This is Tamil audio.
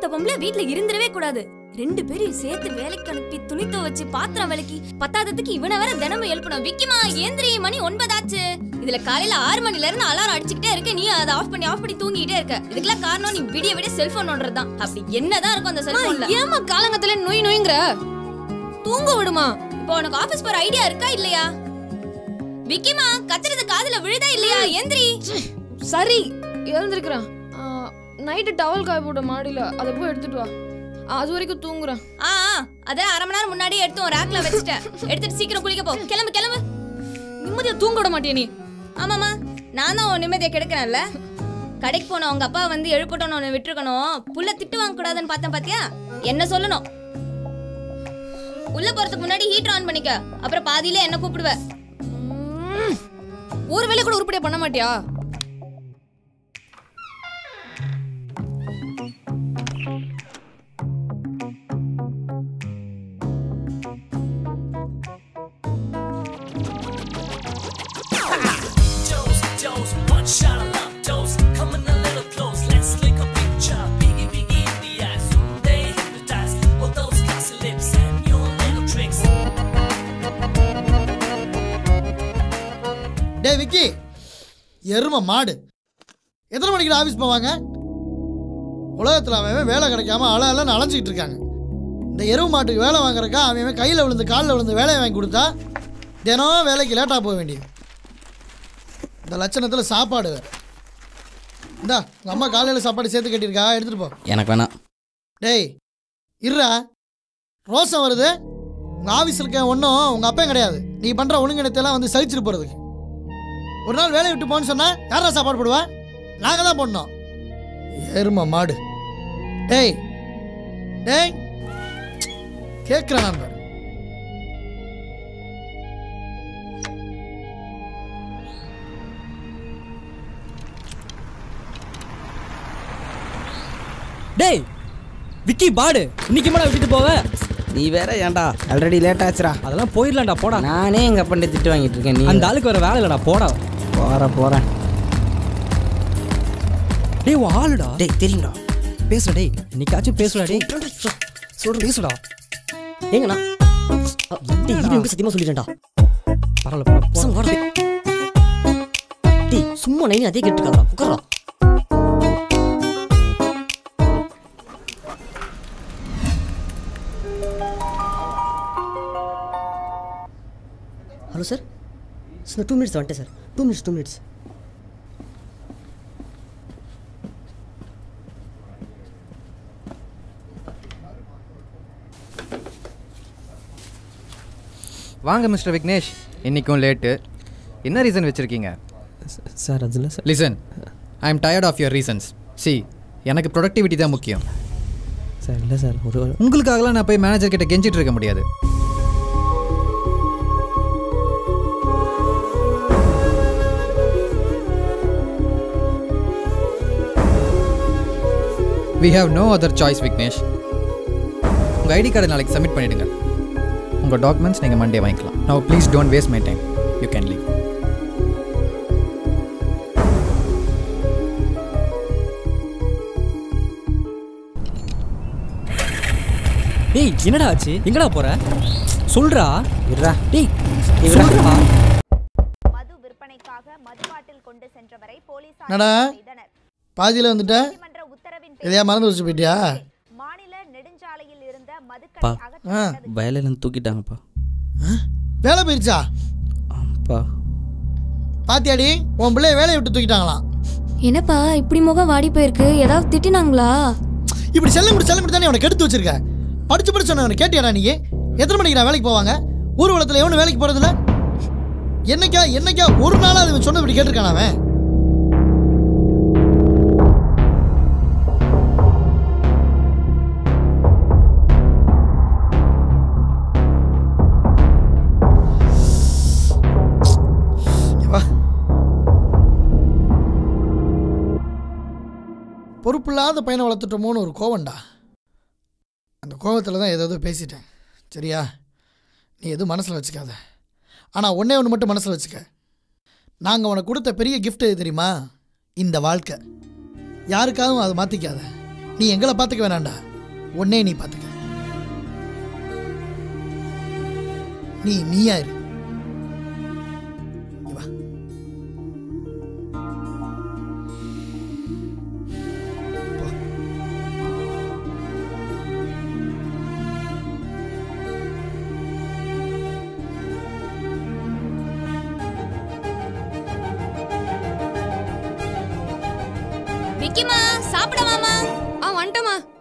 ஒத்த பொம்பளை வீட்ல இருந்துடவே கூடாது ரெண்டு பேரையும் சேர்த்து வேலைக்கு அனுப்பி துணி துவச்சு பாத்திரம் விளக்கி பத்தாததுக்கு இவனை வேற தினமும் எழுப்பணும் விக்கிமா ஏந்திரி மணி ஒன்பதாச்சு இதுல காலையில ஆறு மணில இருந்து அலாரம் அடிச்சுக்கிட்டே இருக்க நீ அதை ஆஃப் பண்ணி ஆஃப் பண்ணி தூங்கிட்டே இருக்க இதுக்கெல்லாம் காரணம் நீ விடிய விடிய செல்போன் நோண்டுறதுதான் அப்படி என்னதான் இருக்கும் அந்த செல்போன்ல ஏமா காலங்கத்துல நொய் நொய்ங்கிற தூங்க விடுமா இப்போ உனக்கு ஆபீஸ் போற ஐடியா இருக்கா இல்லையா விக்கிமா கத்துறது காதுல விழுதா இல்லையா எந்திரி சரி எழுந்திருக்கிறேன் நைட்டு டவல் காய போட்ட மாடியில அதை போய் எடுத்துட்டு வா ஆ, அது வரைக்கும் தூங்குறேன் ஆ ஆ, அதான் அரை மணி நேரம் முன்னாடியே எடுத்து உன் ரேக்ல வச்சுட்டேன் எடுத்துட்டு சீக்கிரம் குளிக்க போ கிளம்பு கிளம்பு நிம்மதியா தூங்க விட மாட்டியா நீ ஆமாமா நான் தான் உன் நிம்மதியை கெடுக்கிறேன்ல கடைக்கு போன உங்க அப்பா வந்து எழுப்பட்டோன்னு உன்னை விட்டுருக்கணும் புள்ள திட்டு வாங்க கூடாதுன்னு பார்த்தேன் பாத்தியா என்ன சொல்லணும் உள்ள போறதுக்கு முன்னாடி ஹீட்டர் ஆன் பண்ணிக்க அப்புறம் பாதியில என்ன கூப்பிடுவ ம். ஒரு வேலை கூட உருப்படியா பண்ண மாட்டியா Dose, dose, one shot of love dose. Coming a little close, let's lick a picture. Biggie, biggie in the eyes, soon they hypnotize. All those classy lips and your little tricks. டேய் விக்கி எரும மாடு எத்தனை மணிக்கு ஆஃபீஸ் போவாங்க உலகத்தில் அவன் அவன் வேலை கிடைக்காம அல அலன்னு அலைஞ்சிக்கிட்டு இருக்காங்க இந்த எருவு மாட்டுக்கு வேலை வாங்குறக்கா அவன் அவன் கையில் விழுந்து காலில் விழுந்து வேலையை வாங்கி கொடுத்தா தினம் வேலைக்கு லேட்டாக போக வேண்டியது இந்த லட்சணத்தில் சாப்பாடு வேறு இந்தா உங்கள் அம்மா காலையில் சாப்பாடு சேர்த்து கட்டியிருக்கா எடுத்துகிட்டு போ எனக்கு வேணாம் டேய் இருடா ரோசம் வருது உங்கள் ஆஃபீஸில் இருக்க ஒன்றும் உங்கள் அப்பன் கிடையாது நீ பண்ணுற ஒழுங்கினத்தையெல்லாம் வந்து சகிச்சிட்டு போகிறதுக்கு ஒரு நாள் வேலையை விட்டு போன்னு சொன்னா யாரா சாப்பாடு போடுவா நாங்கள் தான் போடணும் எரும மாடு டேய் டேய் கேட்குறேன் நான் பாரு டேய் விக்கி பாடு இன்னைக்கு மேடம் விட்டுட்டு போவ நீ வேற ஏன்டா ஆல்ரெடி லேட் ஆச்சுடா அதெல்லாம் போயிடலாம்டா போடா நானே எங்க அப்பன்ட்ட திட்டு வாங்கிட்டு இருக்கேன் நீ அந்த ஆளுக்கு வேற வேலை இல்லடா போடா போறேன் போறேன் டேய் உன் ஆளுடா டேய் தெரியும்டா பேசுடா டேய் இன்னைக்காச்சும் பேசுடா டேய் சொல்ற பேசுடா ஏங்கண்ணா டேய் இது எனக்கு சத்தியமா சொல்லிட்டேன்டா பரவாயில்ல பரவாயில்ல பசங்க வாடா டேய் சும்மா நைனி அதே கேட்டு இருக்காதடா உட்காரா hello sir sir two minutes வந்துட்டேன் sir two minutes two minutes வாங்க மிஸ்டர் விக்னேஷ் இன்றைக்கும் லேட்டு என்ன ரீசன் வச்சுருக்கீங்க சார் அதில் sir listen I am tired of your reasons see எனக்கு ப்ரொடக்டிவிட்டி தான் முக்கியம் சார் இல்லை சார் ஒரு உங்களுக்காகலாம் நான் போய் மேனேஜர் கிட்ட கெஞ்சிட்டு இருக்க முடியாது we have no other choice Vignesh உங்கள் ஐடி கார்டை நாளைக்கு சப்மிட் பண்ணிடுங்க உங்கள் டாக்குமெண்ட்ஸ் நீங்கள் மண்டே வாங்கிக்கலாம் no please don't waste my time you can leave டேய் என்னடா ஆச்சு எங்கடா போற சொல்றா இருடா டேய் டேய், சொல்றா மது விற்பனைக்காக மதுபாட்டில் கொண்டு சென்றவரை போலீசார் என்னடா? கைது செய்தனர் பாதியில் வந்துட்ட நீதிமன்ற உத்தரவின் எதையா மறந்து வச்சு போயிட்டியா மாநில நெடுஞ்சாலையில் இருந்த பா. மதுக்கடை ஆ அகற்றப்பட்டது வயலிலேருந்து தூக்கிட்டாங்கப்பா வேலை போயிருச்சா அப்பா பாத்தியாடி உன் பிள்ளைய வேலையை விட்டு தூக்கிட்டாங்களாம் என்னப்பா இப்படி முகம் வாடி போயிருக்கு ஏதாவது திட்டினாங்களா இப்படி செல்லம் முடி செல்லம் முடி தானே அவனை கெடுத்து வச்சிருக்க படிச்சு படிச்சு சொன்னவனை கேட்டியாடா நீ எத்தனை மணிக்கு நான் வேலைக்கு போவாங்க ஊர்வலத்தில் எவனும் வேலைக்கு போறதில்ல என்னைக்கா என்னைக்கா ஒரு நாளா அது சொன்ன இப்படி கேட்டிருக்கான் அவன் இங்க வா. பொறுப்பில்லாத பையனை வளர்த்துட்டோமோன்னு ஒரு கோவம்டா அந்த கோவத்தில் தான் ஏதோ பேசிட்டேன் சரியா நீ எதுவும் மனசில் வச்சுக்காத ஆனால் ஒன்றே ஒன்று மட்டும் மனசில் வச்சுக்க நாங்கள் உனக்கு கொடுத்த பெரிய gift எது தெரியுமா இந்த வாழ்க்கை யாருக்காகவும் அதை மாற்றிக்காத நீ எங்களை பார்த்துக்க வேணாம்டா உன்னே நீ பார்த்துக்க நீ நீயா இரு இங்க வா போ. விக்கிமா சாப்பிடவாமா ஆ வந்துட்டேம்மா